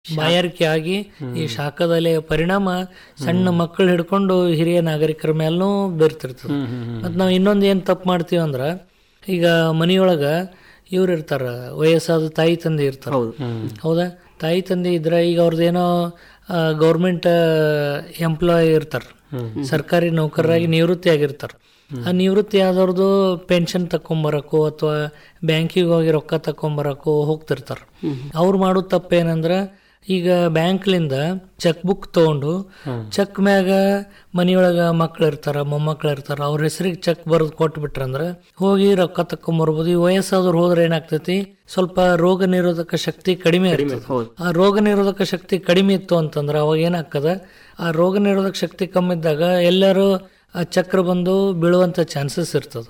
ಬಾಯಾರಿಕೆ ಆಗಿ ಈ ಶಾಖದಲೆಯ ಪರಿಣಾಮ ಸಣ್ಣ ಮಕ್ಕಳು ಹಿಡ್ಕೊಂಡು ಹಿರಿಯ ನಾಗರಿಕರ ಮೇಲೂ ಬೀರ್ತಿರ್ತದೆ ಮತ್ ನಾವು ಇನ್ನೊಂದು ಏನ್ ತಪ್ಪು ಮಾಡ್ತೀವಿ ಅಂದ್ರ ಈಗ ಮನಿಯೊಳಗ ಇವ್ರು ಇರ್ತಾರ ವಯಸ್ಸಾದ ತಾಯಿ ತಂದೆ ಇರ್ತಾರ ಹೌದಾ ತಾಯಿ ತಂದೆ ಇದ್ರ ಈಗ ಅವ್ರದ್ದೇನೋ ಗೌರ್ಮೆಂಟ್ ಎಂಪ್ಲಾಯ್ ಇರ್ತಾರ ಸರ್ಕಾರಿ ನೌಕರರಾಗಿ ನಿವೃತ್ತಿ ಆಗಿರ್ತಾರ ಆ ನಿವೃತ್ತಿ ಆದವ್ರದ್ದು ಪೆನ್ಷನ್ ತಕೊಂಬರಕ್ಕೋ ಅಥವಾ ಬ್ಯಾಂಕಿಗೆ ಹೋಗಿ ರೊಕ್ಕ ತಕೊಂಬರಕ್ಕೋ ಹೋಗ್ತಿರ್ತಾರ ಅವ್ರು ಮಾಡೋ ತಪ್ಪೇನಂದ್ರ ಈಗ ಬ್ಯಾಂಕ್ಲಿಂದ ಚೆಕ್ ಬುಕ್ ತಗೊಂಡು ಚೆಕ್ ಮ್ಯಾಗ ಮನಿಯೊಳಗ ಮಕ್ಳು ಇರ್ತಾರ ಮೊಮ್ಮಕ್ಳು ಇರ್ತಾರ ಅವ್ರ ಹೆಸರಿಗೆ ಚೆಕ್ ಬರೆದು ಕೊಟ್ಬಿಟ್ರಂದ್ರ ಹೋಗಿ ರೊಕ್ಕ ತಕೊಂಬರ್ಬೋದು ಈ ವಯಸ್ಸಾದವ್ರು ಹೋದ್ರೆ ಏನಾಗ್ತೈತಿ ಸ್ವಲ್ಪ ರೋಗ ನಿರೋಧಕ ಶಕ್ತಿ ಕಡಿಮೆ ಇರ್ತದೆ ಆ ರೋಗ ನಿರೋಧಕ ಶಕ್ತಿ ಕಡಿಮೆ ಇತ್ತು ಅಂತಂದ್ರ ಅವಾಗ ಏನಾಗ್ತದ ಆ ರೋಗ ನಿರೋಧಕ ಶಕ್ತಿ ಕಮ್ಮಿ ಇದ್ದಾಗ ಎಲ್ಲರೂ ಆ ಚಕ್ರ ಬಂದು ಬೀಳುವಂತ ಚಾನ್ಸಸ್ ಇರ್ತದ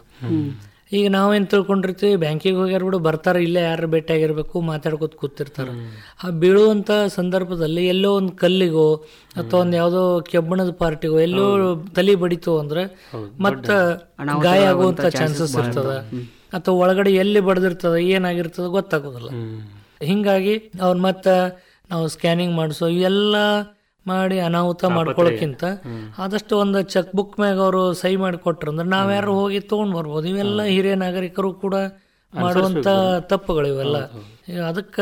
ಈಗ ನಾವೇನ್ ತಿಳ್ಕೊಂಡಿರ್ತೀವಿ ಬ್ಯಾಂಕಿಗೆ ಹೋಗ್ಯಾರ ಬಿಡು ಬರ್ತಾರ ಇಲ್ಲೇ ಯಾರು ಭೇಟಿಯಾಗಿರ್ಬೇಕು ಮಾತಾಡ್ಕೊತ ಕೂತಿರ್ತಾರ ಆ ಬೀಳುವಂತ ಸಂದರ್ಭದಲ್ಲಿ ಎಲ್ಲೋ ಒಂದು ಕಲ್ಲಿಗೋ ಅಥವಾ ಒಂದ್ ಯಾವ್ದೋ ಕೆಬ್ಬಣದ ಪಾರ್ಟಿಗೋ ಎಲ್ಲೋ ತಲಿ ಬಡಿತು ಅಂದ್ರೆ ಮತ್ತ ಗಾಯ ಆಗುವಂತ ಚಾನ್ಸಸ್ ಇರ್ತದ ಅಥವಾ ಒಳಗಡೆ ಎಲ್ಲಿ ಬಡ್ದಿರ್ತದ ಏನಾಗಿರ್ತದ ಗೊತ್ತಾಗೋದಿಲ್ಲ ಹಿಂಗಾಗಿ ಅವ್ರ ಮತ್ತ ನಾವು ಸ್ಕ್ಯಾನಿಂಗ್ ಮಾಡಿಸೋ ಇವೆಲ್ಲ ಮಾಡಿ ಅನಾಹುತ ಮಾಡ್ಕೊಳ್ಳೋಕ್ಕಿಂತ ಆದಷ್ಟು ಒಂದು ಚೆಕ್ ಬುಕ್ ಮ್ಯಾಗ ಅವರು ಸಹಿ ಮಾಡಿ ಕೊಟ್ರಂದ್ರೆ ನಾವ್ಯಾರು ಹೋಗಿ ತಗೊಂಡ್ ಬರ್ಬೋದು ಇವೆಲ್ಲ ಹಿರಿಯ ನಾಗರಿಕರು ಕೂಡ ಮಾಡುವಂತ ತಪ್ಪುಗಳು ಇವೆಲ್ಲ ಈಗ ಅದಕ್ಕ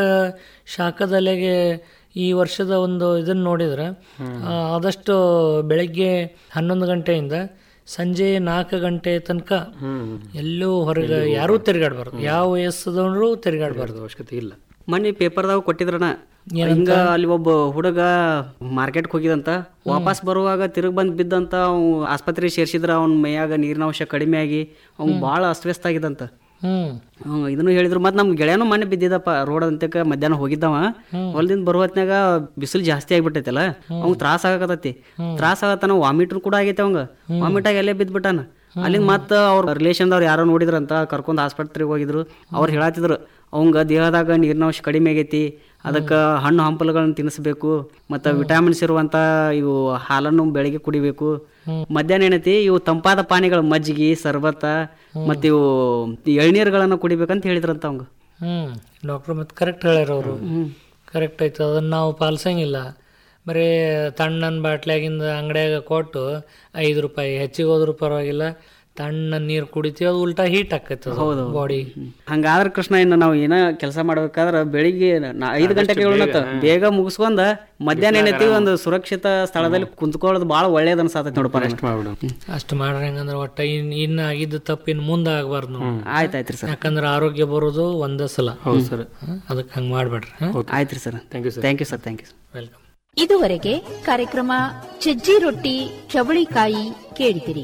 ಶಾಖದಲೆಗೆ ಈ ವರ್ಷದ ಒಂದು ಇದನ್ನ ನೋಡಿದ್ರೆ ಆ, ಆದಷ್ಟು ಬೆಳಗ್ಗೆ ಹನ್ನೊಂದು ಗಂಟೆಯಿಂದ ಸಂಜೆ ನಾಲ್ಕು ಗಂಟೆ ತನಕ ಎಲ್ಲೂ ಹೊರಗೆ ಯಾರೂ ತಿರುಗಾಡ್ಬಾರ್ದು ಯಾವ ವಯಸ್ಸದವರು ತಿರುಗಾಡ್ಬಾರ್ದು ಅವಶ್ಯಕತೆ ಇಲ್ಲ ಮೊನ್ನೆ ಪೇಪರ್ದಾಗ ಕೊಟ್ಟಿದ್ರಣ ಹಿಂಗ ಅಲ್ಲಿ ಒಬ್ಬ ಹುಡುಗ ಮಾರ್ಕೆಟ್ಗೆ ಹೋಗಿದಂತ ವಾಪಸ್ ಬರುವಾಗ ತಿರುಗ್ ಬಂದ್ ಬಿದ್ದಂತ ಅವ್ ಆಸ್ಪತ್ರೆಗೆ ಸೇರ್ಸಿದ್ರ ಅವ್ನ ಮೈಯಾಗ ನೀರಿನ ಅಂಶ ಕಡಿಮೆ ಆಗಿ ಅವ್ನ್ ಭಾಳ ಅಸ್ತವ್ಯಸ್ತ ಆಗಿದಂತ ಹ್ಮ್ ಹ್ಮ್, ಇದನ್ನು ಹೇಳಿದ್ರು ಮತ್ ನಮ್ ಗೆಳೆಯನು ಮೊನ್ನೆ ಬಿದ್ದಿದ್ದಪ್ಪ ರೋಡ್ ಅಂತಕ ಮಧ್ಯಾಹ್ನ ಹೋಗಿದ್ದವ ಹೊಲ್ದಿಂದ ಬರುವ ಹೊತ್ನ್ಯಾಗ ಬಿಸಿಲು ಜಾಸ್ತಿ ಆಗ್ಬಿಟ್ಟೈತಲ್ಲ ಅವ್ನ್ ತ್ರಾಸ ಆಗತೈತಿ ತ್ರಾಸ ಆಗತ್ತಾನ ವಾಮಿಟ್ರು ಕೂಡ ಆಗೈತೆ ಅವಂಗ ವಾಮಿಟ್ ಆಗಿ ಎಲ್ಲೇ ಬಿದ್ಬಿಟ್ಟಾನ ಅಲ್ಲಿಂದ ಮತ್ತ ಅವ್ರ ರಿಲೇಷನ್ದವ್ರು ಯಾರೋ ನೋಡಿದ್ರಂತ ಕರ್ಕೊಂಡ್ ಆಸ್ಪತ್ರೆಗೆ ಹೋಗಿದ್ರು ಅವ್ರು ಹೇಳತ್ತಿದ್ರು ಅವಂಗ ದೇಹದಾಗ ನೀರಿನ ಅಂಶ ಕಡಿಮೆ ಆಗೈತಿ ಅದಕ್ಕೆ ಹಣ್ಣು ಹಂಪಲುಗಳನ್ನ ತಿನ್ನಿಸ್ಬೇಕು ಮತ್ತು ವಿಟಾಮಿನ್ಸ್ ಇರುವಂತ ಇವು ಹಾಲನ್ನು ಬೆಳಿಗ್ಗೆ ಕುಡಿಬೇಕು ಮಧ್ಯಾಹ್ನ ಏನೈತಿ ಇವು ತಂಪಾದ ಪಾನೀಯಗಳು ಮಜ್ಜಿಗೆ ಸರ್ಬತ್ತ ಮತ್ತು ಇವು ಎಳ್ನೀರುಗಳನ್ನ ಕುಡಿಬೇಕಂತ ಹೇಳಿದ್ರಂತ ಅವಂಗ ಹ್ಮ್ ಡಾಕ್ಟರ್ ಮತ್ತೆ ಕರೆಕ್ಟ್ ಹೇಳ್ಯಾರ ಅವರು ಕರೆಕ್ಟ್ ಆಯ್ತು ಅದನ್ನ ನಾವು ಪಾಲಿಸಂಗಿಲ್ಲ ಬರೀ ತಣ್ಣನ ಬಾಟ್ಲ್ಯಾಗಿಂದ ಅಂಗಡ್ಯಾಗ ಕೊಟ್ಟು ಐದು ರೂಪಾಯಿ ಹೆಚ್ಚಿಗೆ ಹೋದ್ರೂ ಪರವಾಗಿಲ್ಲ ತಣ್ಣ ನೀರು ಕುಡಿತೀವಿ ಅದು ಉಲ್ಟಾ ಹೀಟ್ ಆಕೈತೆ ಬಾಡಿ ಹಂಗಾದ್ರೆ ಕೃಷ್ಣ ಇನ್ನು ನಾವು ಏನ ಕೆಲಸ ಮಾಡ್ಬೇಕಾದ್ರೆ ಬೆಳಿಗ್ಗೆ ನಾ- ಐದು ಗಂಟೆಗೆ ಹೇಳೋಣತ್ತ ಬೇಗ ಮುಗಿಸ್ಕೊಂಡ ಮಧ್ಯಾಹ್ನ ಏನೈತಿ ಒಂದು ಸುರಕ್ಷಿತ ಸ್ಥಳದಲ್ಲಿ ಕುಂತ್ಕೊಳ್ಳೋದು ಭಾಳ ಒಳ್ಳೇದು ಅನ್ಸಾತೈತಿ ನೋಡಪ್ಪ ನನಗೆ. ಮಾಡ್ಬಿಡು ಅಷ್ಟು ಮಾಡ್ರಿ ಹೆಂಗಂದ್ರೆ ಒಟ್ಟ ಇನ್ ಇನ್ನ ಆಗಿದ್ದ ತಪ್ಪು ಇನ್ ಮುಂದೆ ಆಗ್ಬಾರ್ದು ನಾವು ಆಯ್ತಾಯ್ತ್ರಿ ಸರ್ ಯಾಕಂದ್ರೆ ಆರೋಗ್ಯ ಬರೋದು ಒಂದೇ ಸಲ ಹೌದು ಸರ್ ಅದಕ್ಕೆ ಹಂಗೆ ಮಾಡ್ಬೇಡ್ರಿ ಆಯ್ತ್ರಿ sir thank you sir thank you sir thank you welcome ಇದುವರೆಗೆ ಕಾರ್ಯಕ್ರಮ ಸಜ್ಜಿ ರೊಟ್ಟಿ ಚವಳಿಕಾಯಿ ಕೇಳಿದಿರಿ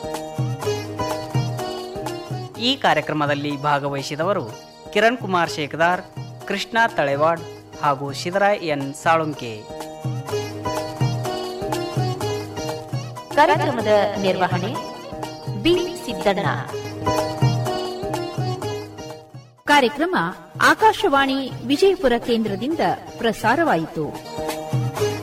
ಈ ಕಾರ್ಯಕ್ರಮದಲ್ಲಿ ಭಾಗವಹಿಸಿದವರು ಕಿರಣ್ ಕುಮಾರ್ ಶೇಖದಾರ್ ಕೃಷ್ಣ ತಳೆವಾಡ್ ಹಾಗೂ ಶಿವರಾಯ್ ಎನ್ ಸಾಳುಂಕೆ ಕಾರ್ಯಕ್ರಮದ ನಿರ್ವಹಣೆ ಬಿ ಸಿದ್ದಣ್ಣ ಕಾರ್ಯಕ್ರಮ ಆಕಾಶವಾಣಿ ವಿಜಯಪುರ ಕೇಂದ್ರದಿಂದ ಪ್ರಸಾರವಾಯಿತು